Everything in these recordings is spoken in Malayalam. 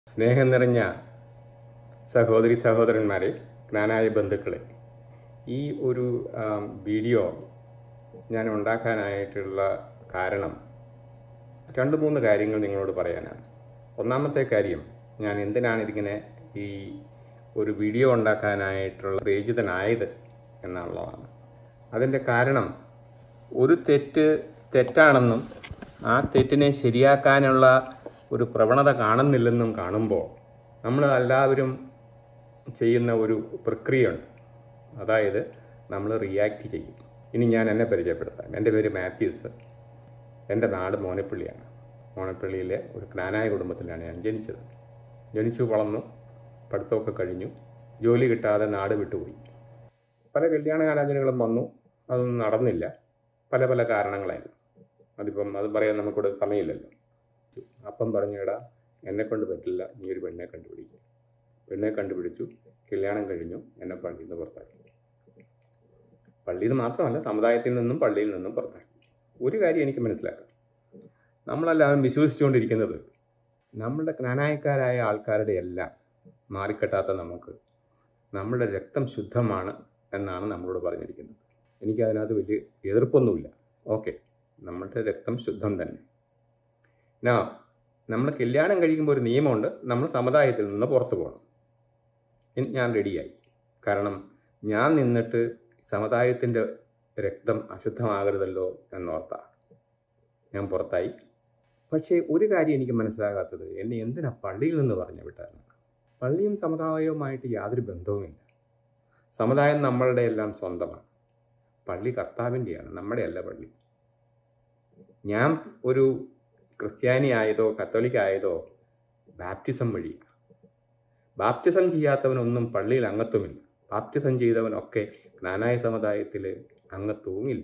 സ്നേഹം നിറഞ്ഞ സഹോദരി സഹോദരന്മാരെ ജ്ഞാനായ ബന്ധുക്കളെ ഈ ഒരു ആം, വീഡിയോ ഞാൻ ഉണ്ടാക്കാനായിട്ടുള്ള കാരണം രണ്ട് മൂന്ന് കാര്യങ്ങൾ നിങ്ങളോട് പറയാനാണ് ഒന്നാമത്തെ കാര്യം ഞാൻ എന്തിനാണ് ഇതിങ്ങനെ ഈ ഒരു വീഡിയോ ഉണ്ടാക്കാനായിട്ടുള്ള പ്രേരിതനായത് എന്നുള്ളതാണ് അതിൻ്റെ കാരണം ഒരു തെറ്റ് തെറ്റാണെന്നും ആ തെറ്റിനെ ശരിയാക്കാനുള്ള ഒരു പ്രവണത കാണുന്നില്ലെന്നും കാണുമ്പോൾ നമ്മൾ എല്ലാവരും ചെയ്യുന്ന ഒരു പ്രക്രിയയുണ്ട് അതായത് നമ്മൾ റിയാക്ട് ചെയ്യും ഇനി ഞാൻ എന്നെ പരിചയപ്പെടുത്താം എൻ്റെ പേര് മാത്യൂസ് എൻ്റെ നാട് മോനപ്പള്ളിയാണ് മോനപ്പള്ളിയിലെ ഒരു ജ്ഞാനായ കുടുംബത്തിലാണ് ഞാൻ ജനിച്ചത് ജനിച്ചു വളർന്നു പഠിത്തമൊക്കെ കഴിഞ്ഞു ജോലി കിട്ടാതെ നാട് വിട്ടുപോയി പല കല്യാണകാലോചനകളും വന്നു അതൊന്നും നടന്നില്ല പല പല കാരണങ്ങളായിരുന്നു അതിപ്പം അത് പറയാൻ നമുക്കിവിടെ സമയമില്ലല്ലോ അപ്പം പറഞ്ഞിടാ എന്നെ കൊണ്ട് പറ്റില്ല നീ ഒരു പെണ്ണെ കണ്ടുപിടിക്കും പെണ്ണെ കണ്ടുപിടിച്ചു കല്യാണം കഴിഞ്ഞു എന്നെ പള്ളിയിൽ നിന്ന് പുറത്താക്കി പള്ളിയിൽ നിന്ന് മാത്രമല്ല സമുദായത്തിൽ നിന്നും പള്ളിയിൽ നിന്നും പുറത്താക്കി ഒരു കാര്യം എനിക്ക് മനസ്സിലാക്കാം നമ്മളെല്ലാവരും വിശ്വസിച്ചുകൊണ്ടിരിക്കുന്നത് നമ്മളുടെ ജ്ഞാനായക്കാരായ ആൾക്കാരുടെ എല്ലാം മാറിക്കെട്ടാത്ത നമുക്ക് നമ്മുടെ രക്തം ശുദ്ധമാണ് എന്നാണ് നമ്മളോട് പറഞ്ഞിരിക്കുന്നത് എനിക്കതിനകത്ത് വലിയ എതിർപ്പൊന്നുമില്ല ഓക്കെ നമ്മളുടെ രക്തം ശുദ്ധം തന്നെ നാ നമ്മൾ കല്യാണം കഴിക്കുമ്പോൾ ഒരു നിയമമുണ്ട് നമ്മൾ സമുദായത്തിൽ നിന്ന് പുറത്തു പോകണം ഇൻ- ഞാൻ റെഡിയായി കാരണം ഞാൻ നിന്നിട്ട് സമുദായത്തിൻ്റെ രക്തം അശുദ്ധമാകരുതല്ലോ എന്നോർത്താ ഞാൻ പുറത്തായി പക്ഷേ ഒരു കാര്യം എനിക്ക് മനസ്സിലാകാത്തത് എന്നെ എന്തിനാ പള്ളിയിൽ നിന്ന് പറഞ്ഞു വിട്ടാണ് പള്ളിയും സമുദായവുമായിട്ട് യാതൊരു ബന്ധവുമില്ല സമുദായം നമ്മളുടെ എല്ലാം സ്വന്തമാണ് പള്ളി കർത്താവിൻ്റെയാണ് നമ്മുടെ അല്ല പള്ളി ഞാൻ ഒരു ക്രിസ്ത്യാനി ആയതോ കത്തോലിക്ക ആയതോ ബാപ്റ്റിസം വഴിയാണ് ബാപ്റ്റിസം ചെയ്യാത്തവനൊന്നും പള്ളിയിൽ അംഗത്വമില്ല ബാപ്റ്റിസം ചെയ്തവനൊക്കെ ജ്ഞാനായ സമുദായത്തിൽ അംഗത്വവുമില്ല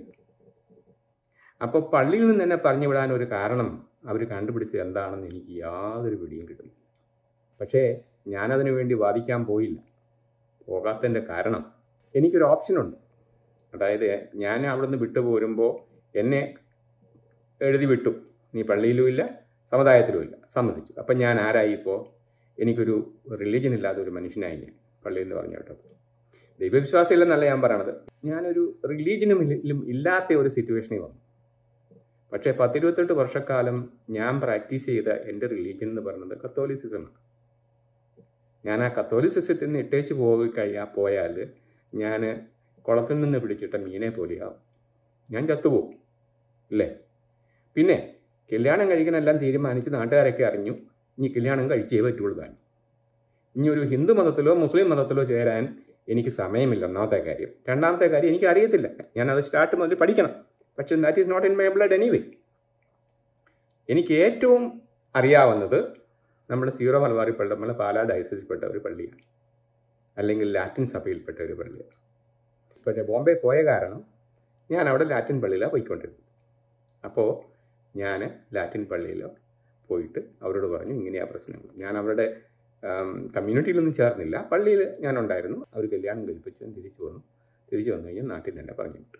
അപ്പോൾ പള്ളിയിൽ നിന്ന് എന്നെ പറഞ്ഞു വിടാൻ ഒരു കാരണം അവർ കണ്ടുപിടിച്ചത് എന്താണെന്ന് എനിക്ക് യാതൊരു പിടിയും കിട്ടുന്നില്ല പക്ഷേ ഞാനതിനു വേണ്ടി വാദിക്കാൻ പോയില്ല പോകാത്തതിൻ്റെ കാരണം എനിക്കൊരു ഓപ്ഷനുണ്ട് അതായത് ഞാൻ അവിടുന്ന് വിട്ടു പോരുമ്പോൾ എന്നെ എഴുതി വിട്ടു നീ പള്ളിയിലും ഇല്ല സമുദായത്തിലും ഇല്ല സമ്മതിച്ചു അപ്പം ഞാൻ ആരായി ഇപ്പോൾ എനിക്കൊരു റിലീജിയൻ ഇല്ലാത്ത ഒരു മനുഷ്യനായി ഞാൻ പള്ളിയിൽ നിന്ന് പറഞ്ഞു കേട്ടോ ദൈവവിശ്വാസം ഇല്ലെന്നല്ല ഞാൻ പറയണത് ഞാനൊരു റിലീജിയനും ഇല്ലാത്ത ഒരു സിറ്റുവേഷനിൽ വന്നു പക്ഷേ പത്തിരുപത്തെട്ട് വർഷക്കാലം ഞാൻ പ്രാക്ടീസ് ചെയ്ത എൻ്റെ റിലീജിയൻ എന്ന് പറയുന്നത് കത്തോലിസിസമാണ് ഞാൻ ആ കത്തോലിസിസത്തിൽ നിന്ന് ഇട്ടേച്ച് പോയി കഴിയാൻ പോയാൽ ഞാൻ കുളത്തിൽ നിന്ന് പിടിച്ചിട്ട മീനെ പോലെയാവും ഞാൻ ചത്തുപോകും അല്ലേ പിന്നെ കല്യാണം കഴിക്കാനെല്ലാം തീരുമാനിച്ച് നാട്ടുകാരൊക്കെ അറിഞ്ഞു ഇനി കല്യാണം കഴിച്ചേ പറ്റുള്ളൂ താൻ ഇനി ഒരു ഹിന്ദു മതത്തിലോ മുസ്ലിം മതത്തിലോ ചേരാൻ എനിക്ക് സമയമില്ല ഒന്നാമത്തെ കാര്യം രണ്ടാമത്തെ കാര്യം എനിക്ക് അറിയത്തില്ല ഞാൻ അത് സ്റ്റാർട്ട് മുതൽ പഠിക്കണം പക്ഷെ that is not in my blood anyway എനിക്ക് ഏറ്റവും അറിയാവുന്നത് നമ്മുടെ സീറോ മലബാറി പള്ളി നമ്മളെ പാലാ ഡയസിൽപ്പെട്ട ഒരു പള്ളിയാണ് അല്ലെങ്കിൽ ലാറ്റിൻ സഭയിൽപ്പെട്ട ഒരു പള്ളിയാണ് പക്ഷേ ബോംബെ പോയ കാരണം ഞാൻ അവിടെ ലാറ്റിൻ പള്ളിയിലാണ് പോയിക്കൊണ്ടിരുന്നത് അപ്പോൾ ഞാൻ ലാറ്റിൻ പള്ളിയിൽ പോയിട്ട് അവരോട് പറഞ്ഞു ഇങ്ങനെയാ പ്രശ്നങ്ങൾ ഞാൻ അവരുടെ കമ്മ്യൂണിറ്റിയിലൊന്നും ചേർന്നില്ല പള്ളിയിൽ ഞാൻ ഉണ്ടായിരുന്നു അവർ കല്യാണം കഴിപ്പിച്ചു ഞാൻ തിരിച്ചു വന്നു തിരിച്ചു വന്നു കഴിഞ്ഞാൽ നാട്ടിൽ തന്നെ പറഞ്ഞു വിട്ടു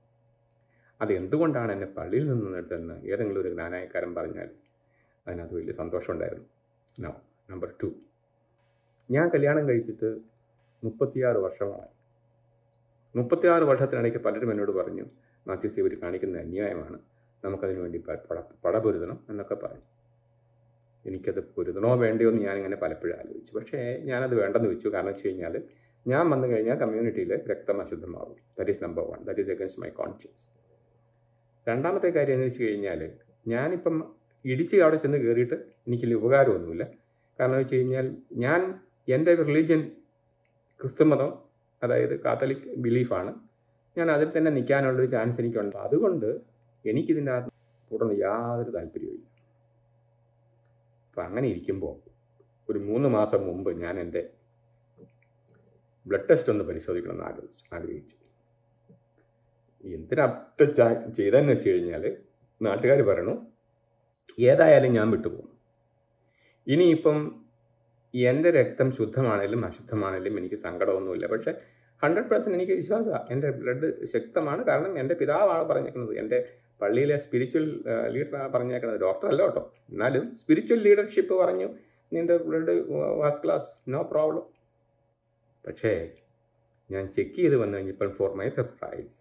അത് എന്തുകൊണ്ടാണ് എന്നെ പള്ളിയിൽ നിന്ന് നിന്നിട്ടെന്ന് ഏതെങ്കിലും ഒരു ജ്ഞാനായക്കാരൻ പറഞ്ഞാൽ അതിനകത്ത് വലിയ സന്തോഷമുണ്ടായിരുന്നു നോ നമ്പർ ടു ഞാൻ കല്യാണം കഴിച്ചിട്ട് മുപ്പത്തിയാറ് വർഷമായി മുപ്പത്തിയാറ് വർഷത്തിനിടയ്ക്ക് പലരും എന്നോട് പറഞ്ഞു മാത്യുസ് ഇവർ കാണിക്കുന്ന അന്യായമാണ് നമുക്കതിനു വേണ്ടി പ- പട പടപൊരുതണം എന്നൊക്കെ പറഞ്ഞു എനിക്കത് പൊരുതണോ വേണ്ടയോ എന്ന് ഞാനിങ്ങനെ പലപ്പോഴും ആലോചിച്ചു പക്ഷേ ഞാനത് വേണ്ടെന്ന് വെച്ചു കാരണം വെച്ച് കഴിഞ്ഞാൽ ഞാൻ വന്നു കഴിഞ്ഞാൽ കമ്മ്യൂണിറ്റിയിൽ രക്തം അശുദ്ധമാകും that is number one that is against my conscience രണ്ടാമത്തെ കാര്യം എന്ന് വെച്ച് കഴിഞ്ഞാൽ ഞാനിപ്പം ഇടിച്ച് അവിടെ ചെന്ന് കയറിയിട്ട് എനിക്ക് വലിയ ഉപകാരമൊന്നുമില്ല കാരണം വെച്ച് കഴിഞ്ഞാൽ ഞാൻ എൻ്റെ റിലീജിയൻ ക്രിസ്തുമതം അതായത് കാത്തലിക് ബിലീഫാണ് ഞാൻ അതിൽ തന്നെ നിൽക്കാനുള്ളൊരു ചാൻസ് എനിക്കുണ്ട് അതുകൊണ്ട് എനിക്കിതിൻ്റെ അകത്ത് കൂടൊന്നും യാതൊരു താല്പര്യവുമില്ല അപ്പം അങ്ങനെ ഇരിക്കുമ്പോൾ ഒരു മൂന്ന് മാസം മുമ്പ് ഞാൻ എൻ്റെ ബ്ലഡ് ടെസ്റ്റ് ഒന്ന് പരിശോധിക്കണമെന്ന് ആലോചിച്ചു ആഗ്രഹിച്ചു എന്തിനാ ടെസ്റ്റ് ചെയ്തതെന്ന് വെച്ച് കഴിഞ്ഞാൽ നാട്ടുകാർ പറയണു ഏതായാലും ഞാൻ വിട്ടുപോകും ഇനിയിപ്പം എൻ്റെ രക്തം ശുദ്ധമാണെങ്കിലും അശുദ്ധമാണെങ്കിലും എനിക്ക് സങ്കടമൊന്നുമില്ല പക്ഷേ ഹൺഡ്രഡ് പെർസെൻറ്റ് എനിക്ക് വിശ്വാസമാണ് എൻ്റെ ബ്ലഡ് ശക്തമാണ് കാരണം എൻ്റെ പിതാവാണ് പറഞ്ഞേക്കുന്നത് എൻ്റെ പള്ളിയിലെ സ്പിരിച്വൽ ലീഡറാണ് പറഞ്ഞേക്കുന്നത് ഡോക്ടർ അല്ല കേട്ടോ എന്നാലും സ്പിരിച്വൽ ലീഡർഷിപ്പ് പറഞ്ഞു നിൻ്റെ blood first class no problem പക്ഷേ ഞാൻ ചെക്ക് ചെയ്ത് വന്നു കഴിഞ്ഞപ്പോൾ ഫോർ മൈ സർപ്രൈസ്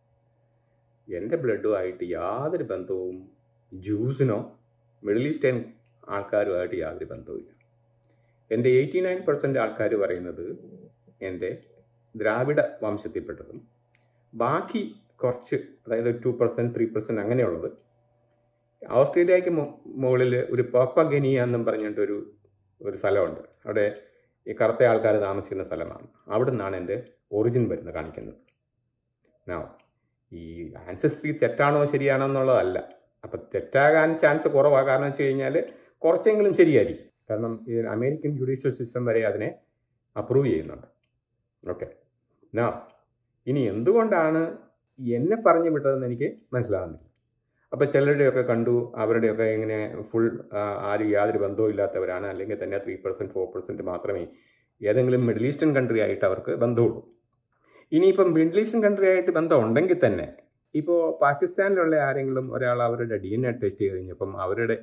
എൻ്റെ ബ്ലഡുമായിട്ട് യാതൊരു ബന്ധവും ജ്യൂസിനോ മിഡിൽ ഈസ്റ്റേൺ ആൾക്കാരുമായിട്ട് യാതൊരു ബന്ധവുമില്ല എൻ്റെ എയ്റ്റി നയൻ പെർസെൻറ്റ് ആൾക്കാർ പറയുന്നത് എൻ്റെ ദ്രാവിഡ വംശത്തിൽപ്പെട്ടതും ബാക്കി കുറച്ച് അതായത് ടു പെർസെൻറ്റ് ത്രീ പെർസെൻറ്റ് അങ്ങനെയുള്ളത് ഓസ്ട്രേലിയക്ക് മുകളിൽ ഒരു പോപ്പഗനിയ എന്നും പറഞ്ഞിട്ടൊരു ഒരു സ്ഥലമുണ്ട് അവിടെ ഈ കറുത്ത ആൾക്കാർ താമസിക്കുന്ന സ്ഥലമാണ് അവിടെ നിന്നാണ് എൻ്റെ ഒറിജിൻ വരുന്നത് കാണിക്കുന്നത് നാ ഈ ആൻസസ്ട്രി തെറ്റാണോ ശരിയാണോ എന്നുള്ളതല്ല അപ്പം തെറ്റാകാൻ ചാൻസ് കുറവാണ് കാരണം വെച്ച് കഴിഞ്ഞാൽ കുറച്ചെങ്കിലും ശരിയായിരിക്കും കാരണം ഈ അമേരിക്കൻ ജുഡീഷ്യൽ സിസ്റ്റം വരെ അതിനെ അപ്രൂവ് ചെയ്യുന്നുണ്ട് ഓക്കെ നാ ഇനി എന്തുകൊണ്ടാണ് എന്നെ പറഞ്ഞു വിട്ടതെന്ന് എനിക്ക് മനസ്സിലാകുന്നില്ല അപ്പോൾ ചിലരുടെയൊക്കെ കണ്ടു അവരുടെയൊക്കെ ഇങ്ങനെ ഫുൾ ആരും യാതൊരു ബന്ധവും ഇല്ലാത്തവരാണ് അല്ലെങ്കിൽ തന്നെ ത്രീ പെർസെൻറ്റ് ഫോർ പെർസെൻറ്റ് മാത്രമേ ഏതെങ്കിലും മിഡിൽ ഈസ്റ്റേൺ കൺട്രി ആയിട്ട് അവർക്ക് ബന്ധമുള്ളൂ ഇനിയിപ്പം മിഡിൽ ഈസ്റ്റേൺ കൺട്രി ആയിട്ട് ബന്ധം ഉണ്ടെങ്കിൽ തന്നെ ഇപ്പോൾ പാകിസ്ഥാനിലുള്ള ആരെങ്കിലും ഒരാൾ അവരുടെ ഡി എൻ എ ടെസ്റ്റ് ചെയ്ത് കഴിഞ്ഞപ്പം അവരുടെ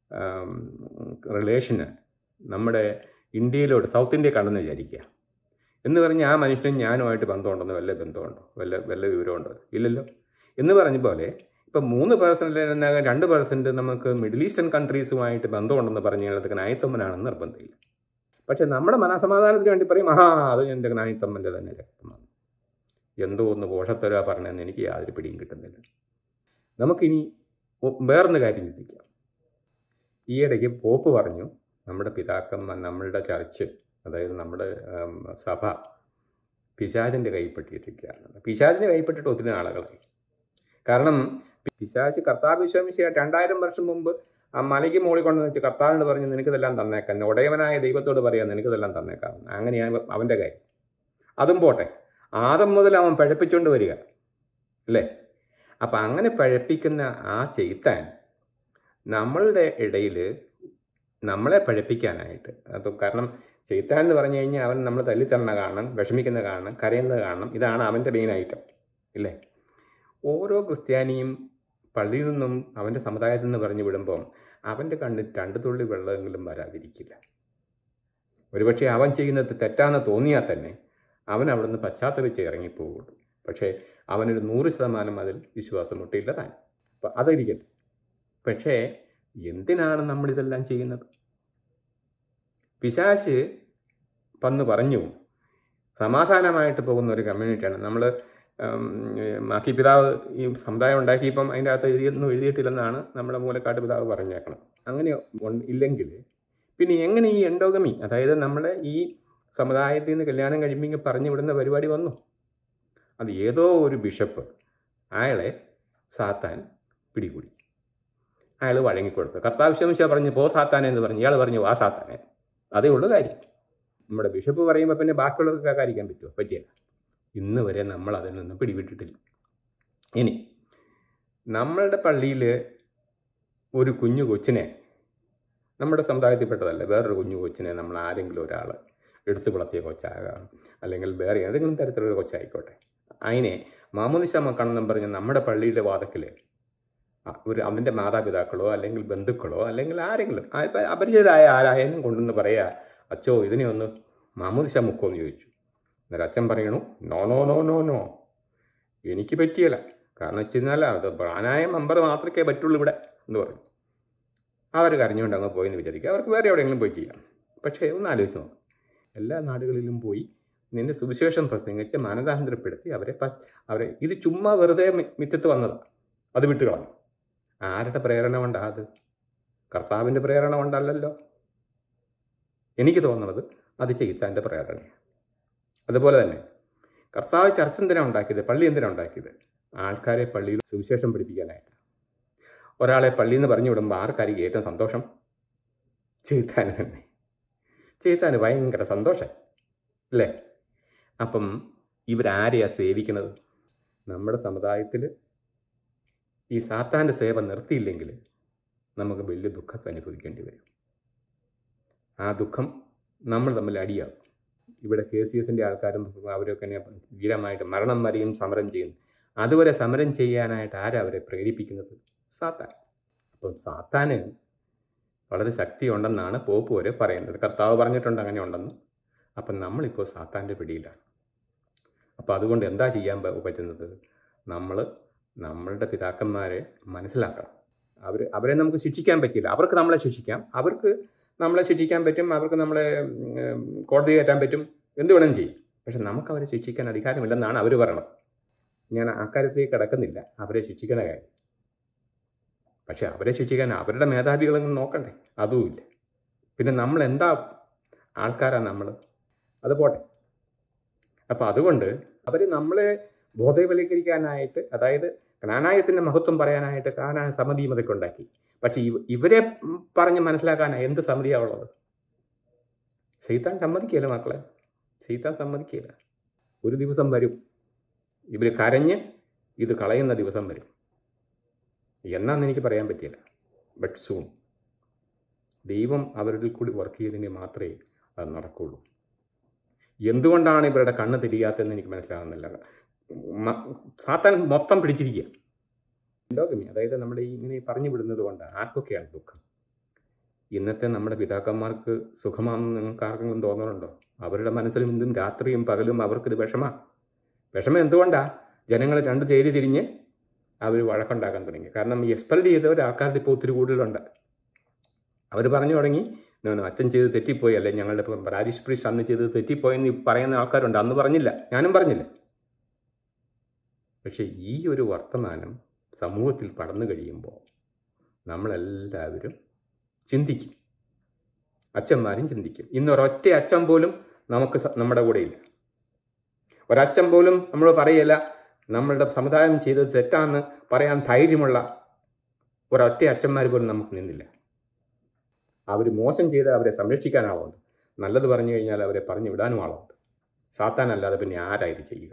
റിലേഷന് നമ്മുടെ ഇന്ത്യയിലോട്ട് സൗത്ത് ഇന്ത്യ കണ്ടെന്ന് വിചാരിക്കുക എന്ന് പറഞ്ഞ് ആ മനുഷ്യൻ ഞാനുമായിട്ട് ബന്ധമുണ്ടെന്ന് വല്ല ബന്ധമുണ്ടോ വല്ല വല്ല വിവരമുണ്ടോ ഇല്ലല്ലോ എന്ന് പറഞ്ഞ പോലെ ഇപ്പം മൂന്ന് പേഴ്സൻ്റ് രണ്ട് പേഴ്സൻറ്റ് നമുക്ക് മിഡിൽ ഈസ്റ്റേൺ കൺട്രീസുമായിട്ട് ബന്ധമുണ്ടെന്ന് പറഞ്ഞു കഴിഞ്ഞാൽ നായിത്തമ്മനാണെന്ന് നിർബന്ധമില്ല പക്ഷെ നമ്മുടെ മനസമാധാനത്തിന് വേണ്ടി പറയും ആ അത് എൻ്റെ നായിത്തമ്മൻ്റെ തന്നെ രക്തമാണ് എന്തോ ഒന്ന് പോഷത്തരാ പറഞ്ഞതെന്ന് എനിക്ക് യാതൊരു പിടിയും കിട്ടുന്നില്ല നമുക്കിനി വേറൊന്ന് കാര്യം ചിന്തിക്കാം ഈയിടയ്ക്ക് പോപ്പ് പറഞ്ഞു നമ്മുടെ പിതാക്കന്മാർ നമ്മളുടെ ചർച്ച് അതായത് നമ്മുടെ സഭ പിശാചിൻ്റെ കൈപ്പെട്ടിരിക്കുകയാണ് പിശാചിൻ്റെ കൈപ്പെട്ടിട്ട് ഒത്തിരി നാളുകളായി കാരണം പിശാച് കർത്താവ് വിശ്വമിച്ച രണ്ടായിരം വർഷം മുമ്പ് ആ മലയ്ക്ക് മുകളിൽ കൊണ്ട് വെച്ച് കർത്താവിനോട് പറഞ്ഞു നിനക്കിതെല്ലാം തന്നേക്കാം ഉടയവനായ ദൈവത്തോട് പറയാം നിനക്കിതെല്ലാം തന്നേക്കാം അങ്ങനെയാണ് അവൻ്റെ കാര്യം അതും പോട്ടെ ആദം മുതൽ അവൻ പഴപ്പിച്ചുകൊണ്ട് വരിക അല്ലേ അപ്പം അങ്ങനെ പഴപ്പിക്കുന്ന ആ ചെയ്ത്താൻ നമ്മളുടെ ഇടയിൽ നമ്മളെ പഴപ്പിക്കാനായിട്ട് അപ്പം കാരണം ചെയ്ത്താൻ എന്ന് പറഞ്ഞു കഴിഞ്ഞാൽ അവൻ നമ്മൾ തല്ലിത്തരണ കാണണം വിഷമിക്കുന്ന കാണണം കരയുന്നത് കാണണം ഇതാണ് അവൻ്റെ മെയിൻ ഐറ്റം ഇല്ലേ ഓരോ ക്രിസ്ത്യാനിയും പള്ളിയിൽ നിന്നും അവൻ്റെ സമുദായത്തിൽ നിന്ന് പറഞ്ഞു വിടുമ്പം അവൻ്റെ കണ്ണിൽ രണ്ട് തുള്ളി വെള്ളമെങ്കിലും വരാതിരിക്കില്ല ഒരുപക്ഷെ അവൻ ചെയ്യുന്നത് തെറ്റാന്ന് തോന്നിയാൽ തന്നെ അവൻ അവിടുന്ന് പശ്ചാത്തപിച്ച് ഇറങ്ങിപ്പോകുള്ളൂ പക്ഷേ അവനൊരു നൂറ് ശതമാനം അതിൽ വിശ്വാസം മുട്ടില്ല താൻ അപ്പം അതിരിക്കട്ടെ പക്ഷേ എന്തിനാണ് നമ്മളിതെല്ലാം ചെയ്യുന്നത് പിശാശ് പന്ന് പറഞ്ഞു സമാധാനമായിട്ട് പോകുന്ന ഒരു കമ്മ്യൂണിറ്റിയാണ് നമ്മൾ മാക്കി പിതാവ് ഈ സമുദായം ഉണ്ടാക്കിയപ്പം അതിൻ്റെ അകത്ത് എഴുതിയൊന്നും എഴുതിയിട്ടില്ലെന്നാണ് നമ്മുടെ മൂലക്കാട്ട് പിതാവ് പറഞ്ഞേക്കണം അങ്ങനെ ഇല്ലെങ്കിൽ പിന്നെ എങ്ങനെ ഈ എൻഡോഗമി അതായത് നമ്മുടെ ഈ സമുദായത്തിൽ നിന്ന് കല്യാണം കഴിയുമ്പോൾ പറഞ്ഞു വിടുന്ന പരിപാടി വന്നു അത് ഏതോ ഒരു ബിഷപ്പ് അയാളെ സാത്താൻ പിടികൂടി അയാൾ വഴങ്ങിക്കൊടുത്തു കർത്താവശ്യമിശ പറഞ്ഞു പോ സാത്താനെ എന്ന് പറഞ്ഞു ഇയാൾ പറഞ്ഞു വാ സാത്താനെ അതേ ഉള്ളൂ കാര്യം നമ്മുടെ ബിഷപ്പ് പറയുമ്പോൾ പിന്നെ ബാക്കിയുള്ളവർക്ക് കാരിക്കാൻ പറ്റുമോ പറ്റിയല്ല ഇന്ന് വരെ നമ്മൾ അതിൽ നിന്ന് പിടിവിട്ടിട്ടില്ല ഇനി നമ്മളുടെ പള്ളിയിൽ ഒരു കുഞ്ഞു കൊച്ചിനെ നമ്മുടെ സമുദായത്തിൽപ്പെട്ടതല്ല വേറൊരു കുഞ്ഞു കൊച്ചിനെ നമ്മൾ ആരെങ്കിലും ഒരാൾ എടുത്തു വളർത്തിയ കൊച്ചാകാം അല്ലെങ്കിൽ വേറെ ഏതെങ്കിലും തരത്തിലുള്ള കൊച്ചായിക്കോട്ടെ അതിനെ മാമുനിശ മക്കണെന്നും പറഞ്ഞ് നമ്മുടെ പള്ളിയുടെ വാദക്കിൽ ഒരു അവൻ്റെ മാതാപിതാക്കളോ അല്ലെങ്കിൽ ബന്ധുക്കളോ അല്ലെങ്കിൽ ആരെങ്കിലും അപരിചിതരായ ആരായാലും കൊണ്ടുവന്ന് പറയുക അച്ചോ ഇതിനെ ഒന്ന് മാമുനിശ മുക്കോ എന്ന് ചോദിച്ചു അന്നേരം അച്ഛൻ പറയണു no no no no no എനിക്ക് പറ്റിയല്ല കാരണം വെച്ച് കഴിഞ്ഞാൽ അത് പ്രാണായ മെമ്പർ മാത്രമേ പറ്റുള്ളൂ ഇവിടെ എന്ന് പറഞ്ഞു അവർ കരഞ്ഞുകൊണ്ട് അങ്ങ് പോയെന്ന് വിചാരിക്കുക അവർക്ക് വേറെ എവിടെയെങ്കിലും പോയി ചെയ്യാം പക്ഷേ ഒന്ന് ആലോചിച്ച് നോക്കാം എല്ലാ നാടുകളിലും പോയി നിന്റെ സുവിശേഷം പ്രസംഗിച്ച് മാനദാന്തരപ്പെടുത്തി അവരെ അവരെ ഇത് ചുമ്മാ വെറുതെ മിറ്റത്ത് വന്നതാണ് അത് വിട്ട് കളഞ്ഞു ആരുടെ പ്രേരണ കൊണ്ടാ അത് കർത്താവിൻ്റെ പ്രേരണ കൊണ്ടല്ലല്ലോ എനിക്ക് തോന്നുന്നത് അത് ചെയ്ത്താൻ്റെ പ്രേരണയാണ് അതുപോലെ തന്നെ കർത്താവ് ചർച്ച എന്തിനാണ് ഉണ്ടാക്കിയത് പള്ളി എന്തിനാണ് ഉണ്ടാക്കിയത് ആൾക്കാരെ പള്ളിയിൽ സുവിശേഷം പഠിപ്പിക്കാനായിട്ട് ഒരാളെ പള്ളിയിൽ നിന്ന് പറഞ്ഞു വിടുമ്പോൾ ആർക്കായിരിക്കും ഏറ്റവും സന്തോഷം ചെയ്ത്താന് തന്നെ ചെയ്ത്താന് ഭയങ്കര സന്തോഷം അല്ലേ അപ്പം ഇവരാരെയാണ് സേവിക്കുന്നത് നമ്മുടെ സമുദായത്തിൽ ഈ സാത്താൻ്റെ സേവ നിർത്തിയില്ലെങ്കിൽ നമുക്ക് വലിയ ദുഃഖത്തെ അനുഭവിക്കേണ്ടി വരും ആ ദുഃഖം നമ്മൾ തമ്മിൽ അടിയാവും ഇവിടെ കെ സി എസിൻ്റെ ആൾക്കാരും അവരൊക്കെ തന്നെ വീരമായിട്ട് മരണം വരെയും സമരം ചെയ്യുന്നു അതുവരെ സമരം ചെയ്യാനായിട്ട് ആരാ അവരെ പ്രേരിപ്പിക്കുന്നത് സാത്താൻ അപ്പം സാത്താന് വളരെ ശക്തിയുണ്ടെന്നാണ് പോപ്പ് വരെ പറയുന്നത് കർത്താവ് പറഞ്ഞിട്ടുണ്ട് അങ്ങനെ ഉണ്ടെന്ന് അപ്പം നമ്മളിപ്പോൾ സാത്താൻ്റെ പിടിയിലാണ് അപ്പോൾ അതുകൊണ്ട് എന്താ ചെയ്യാൻ പ- പറ്റുന്നത് നമ്മൾ നമ്മളുടെ പിതാക്കന്മാരെ മനസ്സിലാക്കണം അവർ അവരെ നമുക്ക് ശിക്ഷിക്കാൻ പറ്റില്ല അവർക്ക് നമ്മളെ ശിക്ഷിക്കാം അവർക്ക് നമ്മളെ ശിക്ഷിക്കാൻ പറ്റും അവർക്ക് നമ്മളെ ഉം, കോടതി കയറ്റാൻ പറ്റും എന്ത് വേണം ചെയ്യും പക്ഷെ നമുക്ക് അവരെ ശിക്ഷിക്കാൻ അധികാരമില്ലെന്നാണ് അവർ പറയണത് ഞാൻ ആ കാര്യത്തിലേക്ക് കിടക്കുന്നില്ല അവരെ ശിക്ഷിക്കണ കാര്യം പക്ഷെ അവരെ ശിക്ഷിക്കാൻ അവരുടെ മേധാവികളെങ്കിലും നോക്കണ്ടേ അതുമില്ല പിന്നെ നമ്മൾ എന്താ ആൾക്കാരാണ് നമ്മൾ അത് പോട്ടെ അപ്പം അതുകൊണ്ട് അവർ നമ്മളെ ബോധവൽക്കരിക്കാനായിട്ട് അതായത് ജ്ഞാനായത്തിൻ്റെ മഹത്വം പറയാനായിട്ട് കാനായ സമിതിയും അതൊക്കെ ഉണ്ടാക്കി പക്ഷെ ഇവ ഇവരെ ഉം പറഞ്ഞ് മനസ്സിലാക്കാൻ എന്ത് സമിതിയാണ് ഉള്ളത് സീത്താൻ സമ്മതിക്കില്ല മക്കളെ സീത്താൻ സമ്മതിക്കില്ല ഒരു ദിവസം വരും ഇവർ കരഞ്ഞ് ഇത് കളയുന്ന ദിവസം വരും എന്നാന്ന് എനിക്ക് പറയാൻ പറ്റില്ല ബട്ട് സൂൺ ദൈവം അവരിൽ കൂടി വർക്ക് ചെയ്തെങ്കിൽ മാത്രമേ അത് നടക്കുള്ളൂ എന്തുകൊണ്ടാണ് ഇവരുടെ കണ്ണ് തിരിയാത്തതെന്ന് എനിക്ക് മനസ്സിലാകുന്നില്ല മ- സാത്താൻ മൊത്തം പിടിച്ചിരിക്കുക ലോകമി അതായത് നമ്മുടെ ഈ ഇങ്ങനെ പറഞ്ഞു വിടുന്നത് കൊണ്ട് ആർക്കൊക്കെയാണ് ദുഃഖം ഇന്നത്തെ നമ്മുടെ പിതാക്കന്മാർക്ക് സുഖമാണെന്ന് നിങ്ങൾക്ക് ആർക്കെങ്കിലും തോന്നുന്നുണ്ടോ അവരുടെ മനസ്സിലും ഇന്നും രാത്രിയും പകലും അവർക്കിത് വിഷമാ വിഷമം എന്തുകൊണ്ടാ ജനങ്ങൾ രണ്ട് ചേരി തിരിഞ്ഞ് അവർ വഴക്കുണ്ടാക്കാൻ തുടങ്ങി കാരണം ഈ എക്സ്പെൽ ചെയ്തവർ ആൾക്കാരുടെ ഇപ്പോൾ ഒത്തിരി കൂടുതലുണ്ട് അവർ പറഞ്ഞു തുടങ്ങി "നോ, നോ, അച്ഛൻ ചെയ്ത് തെറ്റിപ്പോയി അല്ലെ ഞങ്ങളുടെ ഇപ്പം രാജേഷ് പ്രീസ് അന്ന് ചെയ്ത് തെറ്റിപ്പോയെന്ന് ഈ പറയുന്ന ആൾക്കാരുണ്ട് അന്ന് പറഞ്ഞില്ല ഞാനും പറഞ്ഞില്ല പക്ഷേ ഈ ഒരു വർത്തമാനം സമൂഹത്തിൽ പടന്നു കഴിയുമ്പോൾ നമ്മളെല്ലാവരും ചിന്തിക്കും അച്ഛന്മാരും ചിന്തിക്കും ഇന്ന് ഒരൊറ്റ അച്ഛൻ പോലും നമുക്ക് സ- നമ്മുടെ കൂടെയില്ല ഒരച്ഛൻ പോലും നമ്മൾ പറയില്ല നമ്മളുടെ സമുദായം ചെയ്തത് തെറ്റാന്ന് പറയാൻ ധൈര്യമുള്ള ഒരൊറ്റ അച്ഛന്മാർ പോലും നമുക്ക് നിന്നില്ല അവർ മോശം ചെയ്ത് അവരെ സംരക്ഷിക്കാൻ ആളുണ്ട് നല്ലത് പറഞ്ഞു കഴിഞ്ഞാൽ അവരെ പറഞ്ഞു വിടാനും ആളുണ്ട് സാത്താനല്ലാതെ പിന്നെ ആരാ ഇത് ചെയ്യുക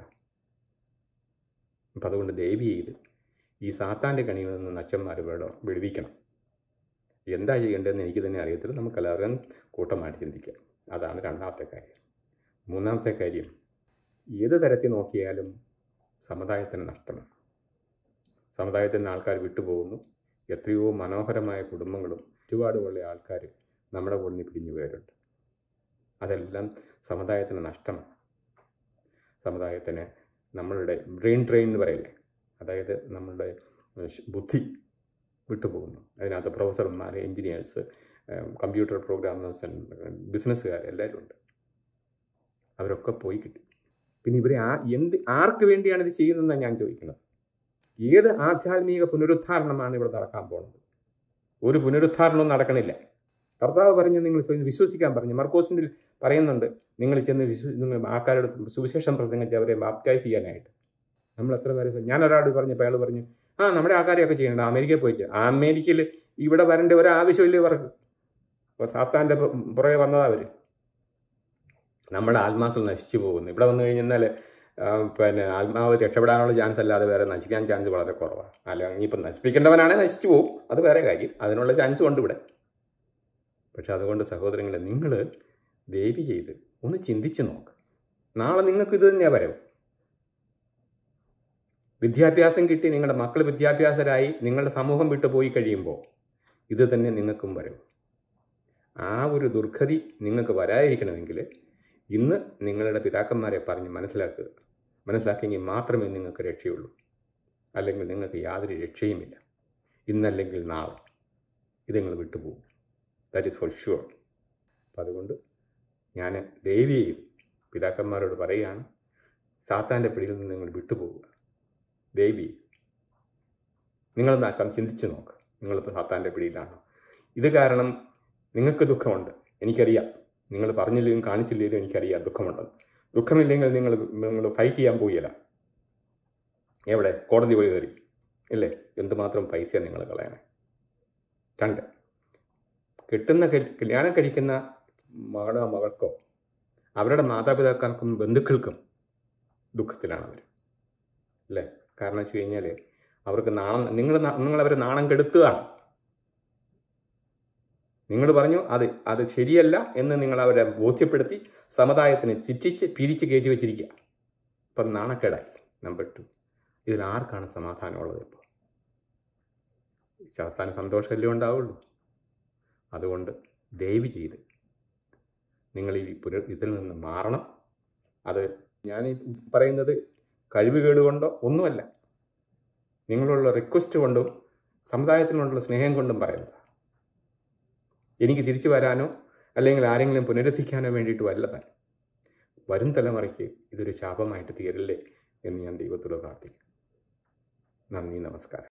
അപ്പം അതുകൊണ്ട് ദേവി ചെയ്ത് ഈ സാത്താൻ്റെ കണിയിൽ നിന്ന് അച്ഛന്മാർ വേണം വിടുവിക്കണം എന്താ ചെയ്യേണ്ടതെന്ന് എനിക്ക് തന്നെ അറിയത്തില്ല നമുക്കെല്ലാവരും കൂട്ടമായിട്ട് ചിന്തിക്കാം അതാണ് രണ്ടാമത്തെ കാര്യം മൂന്നാമത്തെ കാര്യം ഏത് തരത്തിൽ നോക്കിയാലും സമുദായത്തിന് നഷ്ടമാണ് സമുദായത്തിൽ നിന്ന് ആൾക്കാർ വിട്ടുപോകുന്നു എത്രയോ മനോഹരമായ കുടുംബങ്ങളും ചുറ്റുപാടുമുള്ള ആൾക്കാർ നമ്മുടെ കൂടെ നിന്ന് പിരിഞ്ഞു പോയവരുണ്ട് അതെല്ലാം സമുദായത്തിന് നഷ്ടമാണ് സമുദായത്തിന് നമ്മളുടെ ബ്രെയിൻ ട്രെയിൻ എന്ന് പറയില്ലേ അതായത് നമ്മളുടെ ഏഹ്, ബുദ്ധി വിട്ടുപോകുന്നു അതിനകത്ത് പ്രൊഫസർമാർ എൻജിനീയേഴ്സ് കമ്പ്യൂട്ടർ പ്രോഗ്രാമേഴ്സ് ബിസിനസ്സുകാർ എല്ലാവരും ഉണ്ട് അവരൊക്കെ പോയി കിട്ടി പിന്നെ ഇവരെ ആ എന്ത് ആർക്ക് വേണ്ടിയാണ് ഇത് ചെയ്യുന്നതെന്നാണ് ഞാൻ ചോദിക്കുന്നത് ഏത് ആധ്യാത്മിക പുനരുദ്ധാരണമാണ് ഇവിടെ നടക്കാൻ പോകുന്നത് ഒരു പുനരുദ്ധാരണവും നടക്കണില്ല കർത്താവ് പറഞ്ഞ് നിങ്ങൾ ഇപ്പോൾ ഇത് വിശ്വസിക്കാൻ പറഞ്ഞു മർക്കോസിൻ്റെ പറയുന്നുണ്ട് നിങ്ങൾ ചെന്ന് വിശ്വ നിങ്ങൾ ആൾക്കാരുടെ സുവിശേഷം പ്രസംഗിച്ച് അവരെ ബാപ്റ്റൈസ് ചെയ്യാനായിട്ട് നമ്മൾ എത്ര പേരെ ഞാൻ ഒരാൾ പറഞ്ഞപ്പോൾ അയാൾ പറഞ്ഞു ആ നമ്മുടെ ആൾക്കാരെയൊക്കെ ചെയ്യണ്ട അമേരിക്കയിൽ പോയി ചെയ്യ്." അമേരിക്കയിൽ ഇവിടെ വരേണ്ട ഒരാവശ്യമില്ല ഇവർക്ക് അപ്പോൾ സാത്താൻ്റെ പു- പുറകെ വന്നതാ അവർ നമ്മുടെ ആത്മാക്കൾ നശിച്ചു പോകുന്നു ഇവിടെ വന്നു കഴിഞ്ഞാൽ പിന്നെ ആത്മാവ് രക്ഷപ്പെടാനുള്ള ചാൻസ് അല്ലാതെ വേറെ നശിക്കാൻ ചാൻസ് വളരെ കുറവാണ് അല്ല ഇനിയിപ്പം നശിപ്പിക്കേണ്ടവനാണെങ്കിൽ നശിച്ചു പോകും അത് വേറെ കാര്യം അതിനുള്ള ചാൻസും ഉണ്ട് ഇവിടെ പക്ഷെ അതുകൊണ്ട് സഹോദരങ്ങളെ നിങ്ങൾ ദേവി ചെയ്ത് ഒന്ന് ചിന്തിച്ച് നോക്ക് നാളെ നിങ്ങൾക്ക് ഇത് തന്നെയാണ് വരവ് വിദ്യാഭ്യാസം കിട്ടി നിങ്ങളുടെ മക്കൾ വിദ്യാഭ്യാസരായി നിങ്ങളുടെ സമൂഹം വിട്ടു പോയി കഴിയുമ്പോൾ ഇത് തന്നെ നിങ്ങൾക്കും വരും ആ ഒരു ദുർഗതി നിങ്ങൾക്ക് വരാതിരിക്കണമെങ്കിൽ ഇന്ന് നിങ്ങളുടെ പിതാക്കന്മാരെ പറഞ്ഞ് മനസ്സിലാക്കുക മനസ്സിലാക്കിയെങ്കിൽ മാത്രമേ നിങ്ങൾക്ക് രക്ഷയുള്ളൂ അല്ലെങ്കിൽ നിങ്ങൾക്ക് യാതൊരു രക്ഷയുമില്ല ഇന്നല്ലെങ്കിൽ നാളെ ഇത് നിങ്ങൾ വിട്ടുപോകും ദാറ്റ് ഈസ് ഫോർ ഷുവർ അപ്പം അതുകൊണ്ട് ഞാൻ ദേവിയെയും പിതാക്കന്മാരോട് പറയുകയാണ് സാത്താൻ്റെ പിടിയിൽ നിന്ന് നിങ്ങൾ വിട്ടുപോകുക ദേവി നിങ്ങളൊന്ന് അച്ഛൻ ചിന്തിച്ച് നോക്ക് നിങ്ങളിപ്പോൾ സാത്താൻ്റെ പിടിയിലാണ് ഇത് കാരണം നിങ്ങൾക്ക് ദുഃഖമുണ്ട് എനിക്കറിയാം നിങ്ങൾ പറഞ്ഞില്ലെങ്കിലും കാണിച്ചില്ലെങ്കിലും എനിക്കറിയാം ദുഃഖമുണ്ടെന്ന് ദുഃഖമില്ലെങ്കിൽ നിങ്ങൾ നിങ്ങൾ ഫൈറ്റ് ചെയ്യാൻ പോയില്ല എവിടെ കോടതി വഴി കയറി ഇല്ലേ എന്തുമാത്രം പൈസയാണ് നിങ്ങൾ കളയണേ രണ്ട് കിട്ടുന്ന കൽ- കല്യാണം കഴിക്കുന്ന മകളോ മകൾക്കോ അവരുടെ മാതാപിതാക്കൾക്കും ബന്ധുക്കൾക്കും ദുഃഖത്തിലാണ് അവർ അല്ലേ കാരണം വെച്ച് കഴിഞ്ഞാൽ അവർക്ക് നാണം നിങ്ങൾ നിങ്ങളവരെ നാണം കെടുത്തുകയാണ് നിങ്ങൾ പറഞ്ഞു അത് അത് ശരിയല്ല എന്ന് നിങ്ങൾ അവരെ ബോധ്യപ്പെടുത്തി സമുദായത്തിന് ചിറ്റിച്ച് പിരിച്ച് കയറ്റി വെച്ചിരിക്കുക അപ്പം നാണക്കേടായി നമ്പർ ടു ഇതിൽ ആർക്കാണ് സമാധാനമുള്ളത് ഇപ്പോൾ ശാസ്താന സന്തോഷമല്ലേ ഉണ്ടാവുള്ളൂ അതുകൊണ്ട് ദയവ് ചെയ്ത് നിങ്ങൾ ഈ പുര ഇതിൽ നിന്ന് മാറണം അത് ഞാൻ ഈ പറയുന്നത് കഴിവുകേട് കൊണ്ടോ ഒന്നുമല്ല നിങ്ങളുള്ള റിക്വസ്റ്റ് കൊണ്ടും സമുദായത്തിനോടുള്ള സ്നേഹം കൊണ്ടും പറയുന്നത് എനിക്ക് തിരിച്ചു വരാനോ അല്ലെങ്കിൽ ആരെങ്കിലും പുനരുദ്ധിക്കാനോ വേണ്ടിയിട്ടും അല്ല താൻ വരും തലമുറയ്ക്ക് ഇതൊരു ശാപമായിട്ട് തീരല്ലേ എന്ന് ഞാൻ ദൈവത്തോട് പ്രാർത്ഥിക്കും നന്ദി നമസ്കാരം